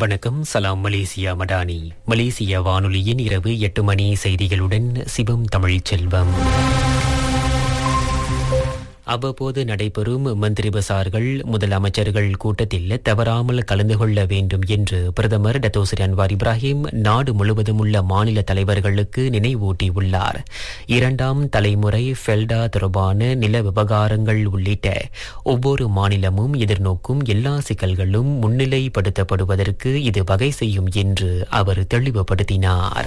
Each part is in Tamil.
வணக்கம் சலாம் மலேசியா மடானி மலேசிய வானொலியின் இரவு எட்டு மணி செய்திகளுடன் சிவம் தமிழ்ச் செல்வம் அவ்வப்போது நடைபெறும் மந்திரி பசார்கள் முதலமைச்சர்கள் கூட்டத்தில் தவறாமல் கலந்து கொள்ள வேண்டும் என்று பிரதமர் டத்தோசரி அன்வார் இப்ராஹிம் நாடு முழுவதும் உள்ள மாநில தலைவர்களுக்கு நினைவூட்டியுள்ளார் இரண்டாம் தலைமுறை ஃபெல்டா தொடர்பான நில விவகாரங்கள் உள்ளிட்ட ஒவ்வொரு மாநிலமும் எதிர்நோக்கும் எல்லா சிக்கல்களும் முன்னிலைப்படுத்தப்படுவதற்கு இது வகை செய்யும் என்று அவர் தெளிவுபடுத்தினார்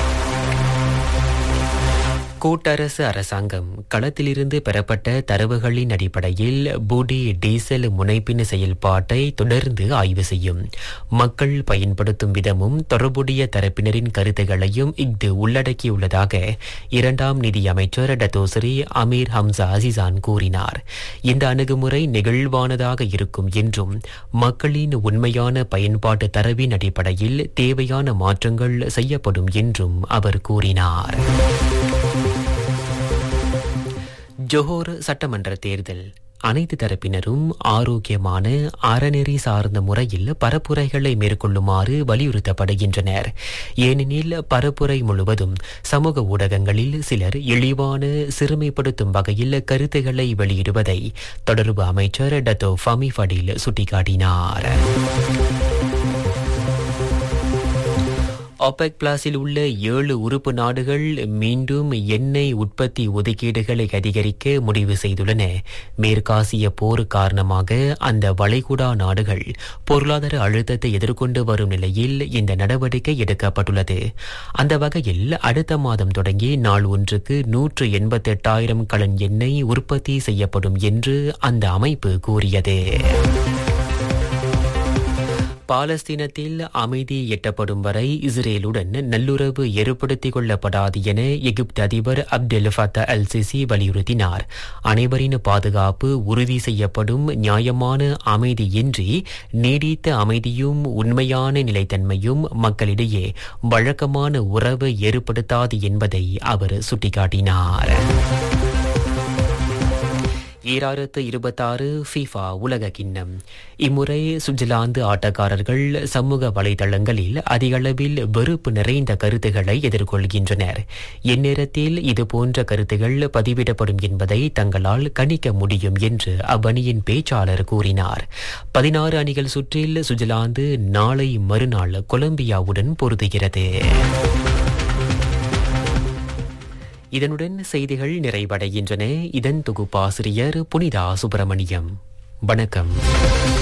கூட்டரசு அரசாங்கம் களத்திலிருந்து பெறப்பட்ட தரவுகளின் அடிப்படையில் புடி டீசல் முனைப்பின் செயல்பாட்டை தொடர்ந்து ஆய்வு செய்யும் மக்கள் பயன்படுத்தும் விதமும் தொடர்புடைய தரப்பினரின் கருத்துகளையும் இஃது உள்ளடக்கியுள்ளதாக இரண்டாம் நிதி அமைச்சர் டத்தோசரி அமீர் ஹம்சா அசிசான் கூறினார் இந்த அணுகுமுறை நெகிழ்வானதாக இருக்கும் என்றும் மக்களின் உண்மையான பயன்பாட்டு தரவின் அடிப்படையில் தேவையான மாற்றங்கள் செய்யப்படும் என்றும் அவர் கூறினார் ஜோஹோர் சட்டமன்ற தேர்தல் அனைத்து தரப்பினரும் ஆரோக்கியமான அறநெறி சார்ந்த முறையில் பரப்புரைகளை மேற்கொள்ளுமாறு வலியுறுத்தப்படுகின்றனர் ஏனெனில் பரப்புரை முழுவதும் சமூக ஊடகங்களில் சிலர் இழிவான சிறுமைப்படுத்தும் வகையில் கருத்துக்களை வெளியிடுவதை தொடர்பு அமைச்சர் டத்தோ ஃபமி ஃபடில் சுட்டிக்காட்டினார் ஒபெக் பிளாஸில் உள்ள ஏழு உறுப்பு நாடுகள் மீண்டும் எண்ணெய் உற்பத்தி ஒதுக்கீடுகளை அதிகரிக்க முடிவு செய்துள்ளன மேற்காசிய போர் காரணமாக அந்த வளைகுடா நாடுகள் பொருளாதார அழுத்தத்தை எதிர்கொண்டு வரும் நிலையில் இந்த நடவடிக்கை எடுக்கப்பட்டுள்ளது அந்த வகையில் அடுத்த மாதம் தொடங்கி நாள் ஒன்றுக்கு நூற்று எண்பத்தி எட்டாயிரம் கலன் எண்ணெய் உற்பத்தி செய்யப்படும் என்று அந்த அமைப்பு கூறியது பாலஸ்தீனத்தில் அமைதி எட்டப்படும் வரை இஸ்ரேலுடன் நல்லுறவு ஏற்படுத்திக் கொள்ளப்படாது என எகிப்து அதிபர் அப்டெல் ஃபத்தா அல் சிசி வலியுறுத்தினார் அனைவரின் பாதுகாப்பு உறுதி செய்யப்படும் நியாயமான அமைதியின்றி நீடித்த அமைதியும் உண்மையான நிலைத்தன்மையும் மக்களிடையே வழக்கமான உறவு ஏற்படுத்தாது என்பதை அவர் சுட்டிக்காட்டினார் ஈராயிரத்து இருபத்தாறு ஃபீஃபா உலக கிண்ணம் இம்முறை சுவிட்சர்லாந்து ஆட்டக்காரர்கள் சமூக வலைதளங்களில் அதிகளவில் வெறுப்பு நிறைந்த கருத்துக்களை எதிர்கொள்கின்றனர் எந்நேரத்தில் இதுபோன்ற கருத்துகள் பதிவிடப்படும் என்பதை தங்களால் கணிக்க முடியும் என்று அவ்வணியின் பேச்சாளர் கூறினார் பதினாறு அணிகள் சுற்றில் சுவிட்சர்லாந்து நாளை மறுநாள் கொலம்பியாவுடன் பொருதுகிறது இதனுடன் செய்திகள் நிறைவடைகின்றன இதன் தொகுப்பாசிரியர் புனிதா சுப்பிரமணியம் வணக்கம்